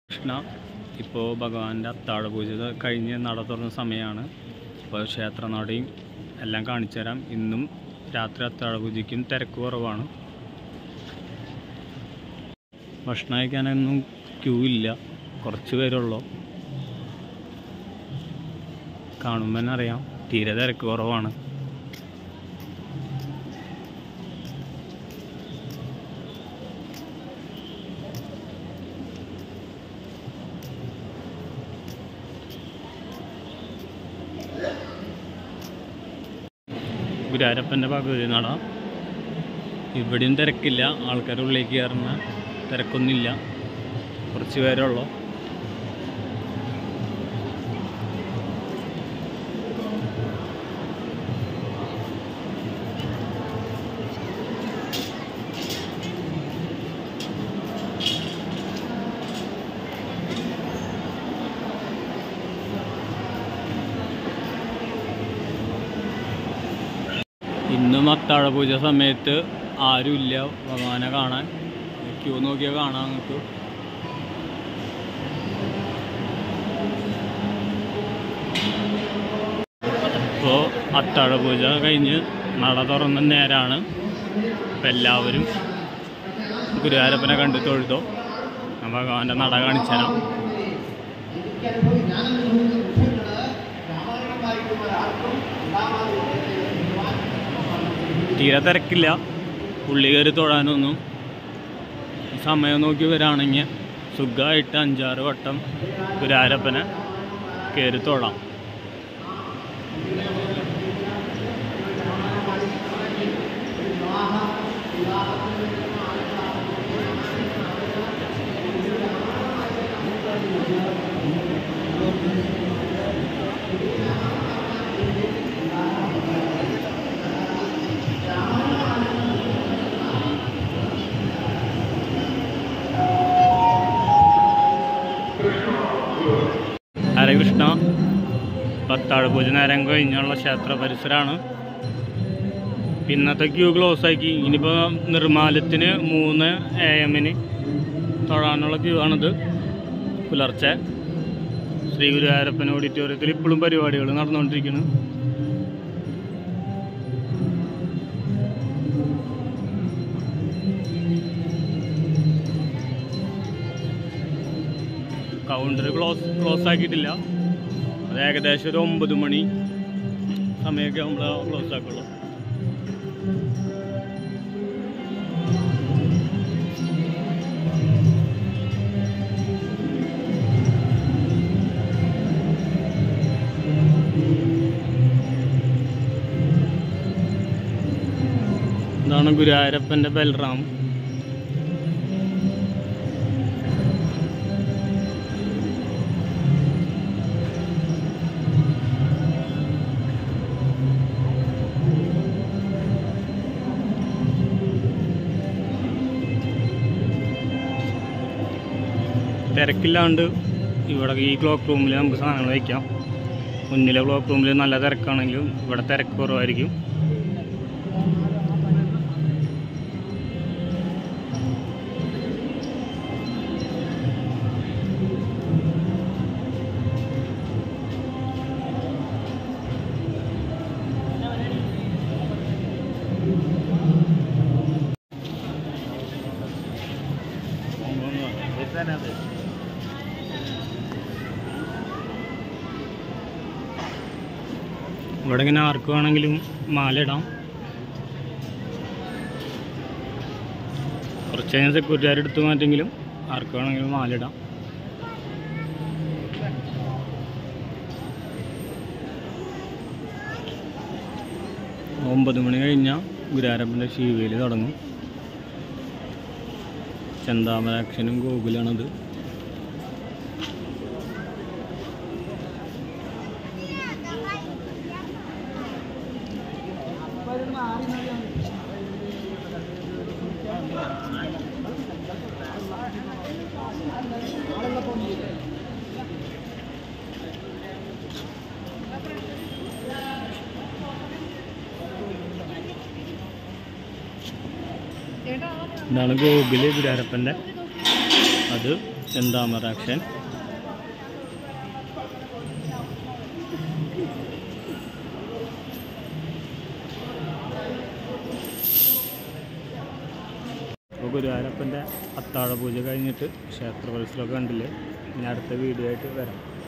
കൃഷ്ണ ഇപ്പോൾ ഭഗവാന്റെ അത്താഴ പൂജ കഴിഞ്ഞ് നട തുറന്ന സമയമാണ് ഇപ്പോൾ ക്ഷേത്രനടയും എല്ലാം കാണിച്ചു തരാം ഇന്നും രാത്രി അത്താഴ പൂജയ്ക്കും തിരക്ക് കുറവാണ് ഭക്ഷണം കഴിക്കാനൊന്നും ക്യൂ ഇല്ല കുറച്ച് പേരുള്ളൂ കാണുമ്പോൾ തന്നെ അറിയാം തീരെ തിരക്ക് കുറവാണ് ഗുരുവായൂരപ്പൻ്റെ ഭഗവതി നട ഇവിടെയും തിരക്കില്ല ആൾക്കാർ ഉള്ളിലേക്ക് കയറുന്ന തിരക്കൊന്നുമില്ല കുറച്ച് പേരുള്ളൂ ഇന്നും അത്താഴ പൂജ സമയത്ത് ആരുമില്ല ഭഗവാനെ കാണാൻ ക്യൂ നോക്കിയാൽ കാണാൻ നിങ്ങൾക്ക് ഇപ്പോൾ അത്താഴ പൂജ കഴിഞ്ഞ് നട തുറന്ന നേരമാണ് അപ്പം എല്ലാവരും ഗുരുവായൂരപ്പനെ കണ്ട് തൊഴുതോ ഞാൻ ഭഗവാന്റെ നട കാണിച്ചു തരാം തീരെ തിരക്കില്ല ഉള്ളി കയറി തൊഴാനൊന്നും സമയം നോക്കി വരാണെങ്കിൽ സുഖമായിട്ട് അഞ്ചാറ് വട്ടം ഗുരുവായൂരപ്പനെ കയറി തൊഴാം ഹരകൃഷ്ണ പത്താഴ പൂജ നേരം കഴിഞ്ഞുള്ള ക്ഷേത്ര പരിസരമാണ് ഇന്നത്തെ ക്യൂ ക്ലോസ് ആക്കി ഇനിയിപ്പോൾ നിർമ്മാലത്തിന് മൂന്ന് എ എമ്മിന് തൊഴാനുള്ള ക്യൂ ആണിത് പുലർച്ചെ ശ്രീ ഗുരുവായൂരപ്പൻ ഓഡിറ്റോറിയത്തിൽ ഇപ്പോഴും പരിപാടികൾ നടന്നുകൊണ്ടിരിക്കുന്നു കൗണ്ടർ ക്ലോസ് ക്ലോസ് ആക്കിയിട്ടില്ല അത് ഏകദേശം ഒരു ഒമ്പത് മണി സമയമൊക്കെ നമ്മൾ ക്ലോസ് ആക്കുള്ളൂ ഇതാണ് ഗുരുവായൂരപ്പൻ്റെ ബൽറാം തിരക്കില്ലാണ്ട് ഇവിടെ ഈ ക്ലോക്ക് റൂമിൽ നമുക്ക് സാധനങ്ങൾ വയ്ക്കാം മുന്നിലെ ക്ലോക്ക് റൂമിൽ നല്ല തിരക്കാണെങ്കിലും ഇവിടെ തിരക്ക് കുറവായിരിക്കും ഇവിടെ ഇങ്ങനെ ആർക്ക് വേണമെങ്കിലും മാല ഇടാം കുറച്ച് കഴിഞ്ഞാൽ സെക്യൂരിറ്റിക്കാർ എടുത്തു മാറ്റെങ്കിലും ആർക്ക് വേണമെങ്കിലും മാല ഇടാം ഒമ്പത് മണി കഴിഞ്ഞാൽ ഗുരുവാരപ്പൻ്റെ ശിവയിൽ തുടങ്ങും ചെന്താമരാക്ഷനും ഗോകുലാണത് ഇതാണ് ഗോകുല് ഗുരുവാരപ്പൻ്റെ അത് ചെന്താമരാക്ഷൻ അപ്പോൾ ഗുരുവായൂരപ്പൻ്റെ അത്താഴ പൂജ കഴിഞ്ഞിട്ട് ക്ഷേത്ര പരിസരമൊക്കെ കണ്ടില്ലേ ഇനി അടുത്ത വീഡിയോ ആയിട്ട് വരാം